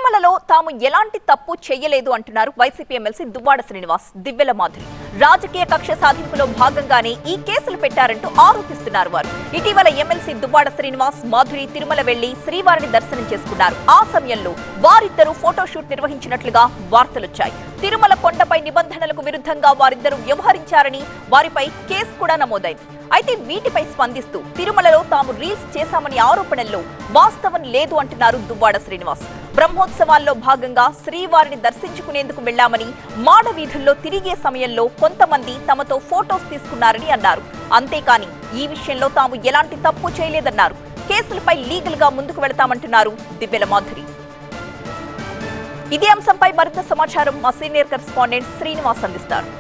తిరుమలలో తాము ఎలాంటి తప్పు చేయలేదు అంటున్నారు వైసీపీ ఎమ్మెల్సీ దువ్వాడ శ్రీనివాస్ దివ్యల మాధురి రాజకీయ కక్ష సాధింపులో భాగంగానే ఈ కేసులు పెట్టారంటూ ఆరోపిస్తున్నారు వారు ఇటీవల ఎమ్మెల్సీ దువ్వాడ శ్రీనివాస్ మాధురి తిరుమల వెళ్లి శ్రీవారిని దర్శనం చేసుకున్నారు ఆ సమయంలో వారిద్దరూ ఫోటోషూట్ నిర్వహించినట్లుగా వార్తలొచ్చాయి తిరుమల కొండపై నిబంధనలకు విరుద్ధంగా వారిద్దరూ వ్యవహరించారని వారిపై కేసు కూడా నమోదైంది అయితే వీటిపై స్పందిస్తూ తిరుమలలో తాము రీల్స్ చేశామని ఆరోపణల్లో వాస్తవం లేదు అంటున్నారు దువ్వాడ శ్రీనివాస్ బ్రహ్మోత్సవాల్లో భాగంగా శ్రీవారిని దర్శించుకునేందుకు వెళ్లామని మాడ వీధుల్లో తిరిగే సమయంలో కొంతమంది తమతో ఫోటోస్ తీసుకున్నారని అన్నారు అంతేకాని ఈ విషయంలో తాము ఎలాంటి తప్పు చేయలేదన్నారు కేసులపై లీగల్ గా ముందుకు వెళతామంటున్నారు దివ్యల మాధురి ఇదే అంశంపై మరింత సమాచారం మా సీనియర్ కరెస్పాండెంట్ శ్రీనివాస్ అందిస్తారు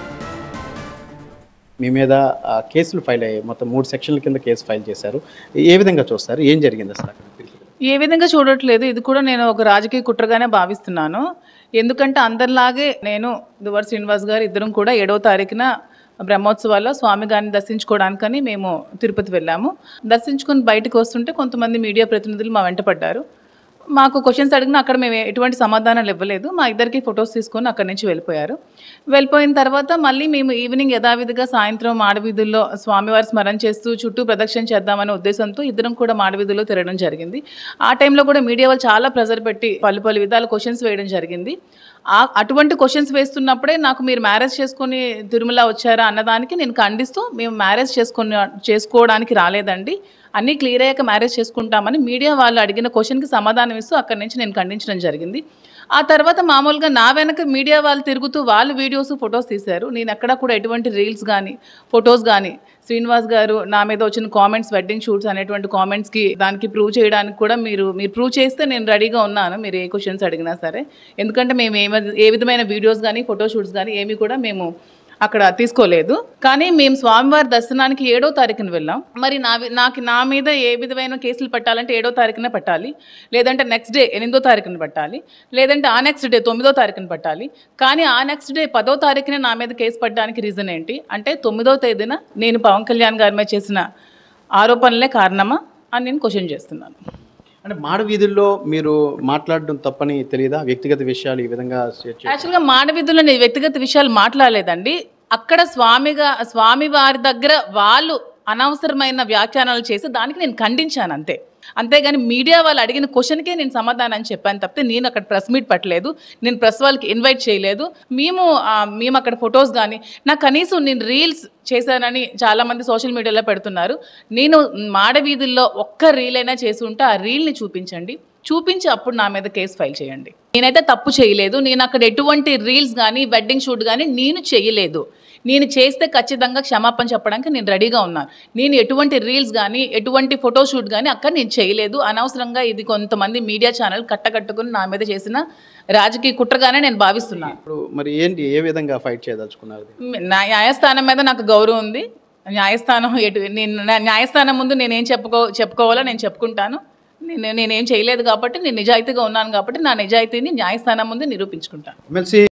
మీ మీద ఆ, కేసులు ఫైల్ అయ్యాయి మొత్తం మూడు సెక్షన్ల కింద కేసు ఫైల్ చేశారు ఏ విధంగా చూస్తారు ఏం జరిగింది అసలు అక్కడ ఏ విధంగా చూడట్లేదు ఇది కూడా నేను ఒక రాజకీయ కుట్రగానే భావిస్తున్నాను ఎందుకంటే అందరిలాగే నేను దువర్ శ్రీనివాస్ గారు ఇద్దరం కూడా ఏడవ తారీఖున బ్రహ్మోత్సవాల్లో స్వామి గారిని దర్శించుకోవడానికని మేము తిరుపతి వెళ్ళాము దర్శించుకొని బయటకు వస్తుంటే కొంతమంది మీడియా ప్రతినిధులు మా వెంట పడ్డారు మాకు క్వశ్చన్స్ అడిగినా అక్కడ మేము ఎటువంటి సమాధానాలు ఇవ్వలేదు మా ఇద్దరికి ఫొటోస్ తీసుకొని అక్కడి నుంచి వెళ్ళిపోయారు వెళ్ళిపోయిన తర్వాత మళ్ళీ మేము ఈవినింగ్ యథావిధిగా సాయంత్రం మాడవీధుల్లో స్వామివారి స్మరణ చేస్తూ చుట్టూ ప్రదక్షిణ చేద్దామనే ఉద్దేశంతో ఇద్దరం కూడా మాడవీధుల్లో తిరగడం జరిగింది ఆ టైంలో కూడా మీడియా వాళ్ళు చాలా ప్రెజర్ పెట్టి పలు పలు విధాల క్వశ్చన్స్ వేయడం జరిగింది ఆ అటువంటి క్వశ్చన్స్ వేస్తున్నప్పుడే నాకు మీరు మ్యారేజ్ చేసుకొని తిరుమల వచ్చారా అన్నదానికి నేను ఖండిస్తూ మేము మ్యారేజ్ చేసుకొని చేసుకోవడానికి రాలేదండి అన్నీ క్లియర్ అయ్యాక మ్యారేజ్ చేసుకుంటామని మీడియా వాళ్ళు అడిగిన క్వశ్చన్కి సమాధానం ఇస్తూ అక్కడి నుంచి నేను ఖండించడం జరిగింది ఆ తర్వాత మామూలుగా నా వెనక మీడియా వాళ్ళు తిరుగుతూ వాళ్ళు వీడియోస్ ఫొటోస్ తీశారు నేను ఎక్కడా కూడా ఎటువంటి రీల్స్ కానీ ఫొటోస్ కానీ శ్రీనివాస్ గారు నా మీద వచ్చిన కామెంట్స్ వెడ్డింగ్ షూట్స్ అనేటువంటి కామెంట్స్కి దానికి ప్రూవ్ చేయడానికి కూడా మీరు మీరు ప్రూవ్ చేస్తే నేను రెడీగా ఉన్నాను మీరు ఏ క్వశ్చన్స్ అడిగినా సరే ఎందుకంటే మేము ఏ ఏ విధమైన వీడియోస్ కానీ ఫోటో షూట్స్ కానీ ఏమి కూడా మేము అక్కడ తీసుకోలేదు కానీ మేము స్వామివారి దర్శనానికి ఏడో తారీఖున వెళ్ళాం మరి నా వి- నాకు నా మీద ఏ విధమైన కేసులు పెట్టాలంటే ఏడో తారీఖున పెట్టాలి లేదంటే నెక్స్ట్ డే ఎనిమిదో తారీఖున పెట్టాలి లేదంటే ఆ నెక్స్ట్ డే తొమ్మిదో తారీఖున పెట్టాలి కానీ ఆ నెక్స్ట్ డే పదో తారీఖున నా మీద కేసు పెట్టడానికి రీజన్ ఏంటి అంటే తొమ్మిదో తేదీన నేను పవన్ కళ్యాణ్ గారి మీద చేసిన ఆరోపణలే కారణమా అని నేను క్వశ్చన్ చేస్తున్నాను అంటే మాడ వీధుల్లో మీరు మాట్లాడడం తప్పని తెలియదా వ్యక్తిగత విషయాలు ఈ విధంగా షేర్ చేయడం? యాక్చువల్గా మానవిధుల్లో నేను వ్యక్తిగత విషయాలు మాట్లాడలేదండి అక్కడ స్వామిగా స్వామి వారి దగ్గర వాళ్ళు అనవసరమైన వ్యాఖ్యానాలు చేసి దానికి నేను ఖండించాను అంతే అంతేగాని మీడియా వాళ్ళు అడిగిన క్వశ్చన్కే నేను సమాధానం చెప్పాను తప్పితే నేను అక్కడ ప్రెస్ మీట్ పెట్టలేదు నేను ప్రెస్ వాళ్ళకి ఇన్వైట్ చేయలేదు మేము ఆ, మేము అక్కడ ఫొటోస్ కానీ నాకు కనీసం నేను రీల్స్ చేశానని చాలామంది సోషల్ మీడియాలో పెడుతున్నారు నేను మాడవీధుల్లో ఒక్క రీల్ అయినా చేసి ఉంటే ఆ రీల్ని చూపించండి చూపించి అప్పుడు నా మీద కేసు ఫైల్ చేయండి నేనైతే తప్పు చేయలేదు నేను అక్కడ ఎటువంటి రీల్స్ కానీ వెడ్డింగ్ షూట్ కానీ నేను చేయలేదు నేను చేస్తే ఖచ్చితంగా క్షమాపణ చెప్పడానికి నేను రెడీగా ఉన్నాను నేను ఎటువంటి రీల్స్ కానీ ఎటువంటి ఫోటో షూట్ కానీ అక్కడ నేను చేయలేదు అనవసరంగా ఇది కొంతమంది మీడియా ఛానల్ కట్టకట్టుకుని నా మీద చేసిన రాజకీయ కుట్రగానే నేను భావిస్తున్నాను ఇప్పుడు మరి ఏంటి ఏ విధంగా ఫైట్ చేయదలుచుకున్నారు దీన్ని? నా న్యాయస్థానం మీద నాకు గౌరవం ఉంది న్యాయస్థానం ఎటు నేను నా న్యాయస్థానం ముందు నేనేం చెప్పుకో చెప్పుకోవాలో నేను చెప్పుకుంటాను నేను నేనేం చేయలేదు కాబట్టి నేను నిజాయితీగా ఉన్నాను కాబట్టి నా నిజాయితీని న్యాయస్థానం ముందు నిరూపించుకుంటాను ఎమ్మెల్సీ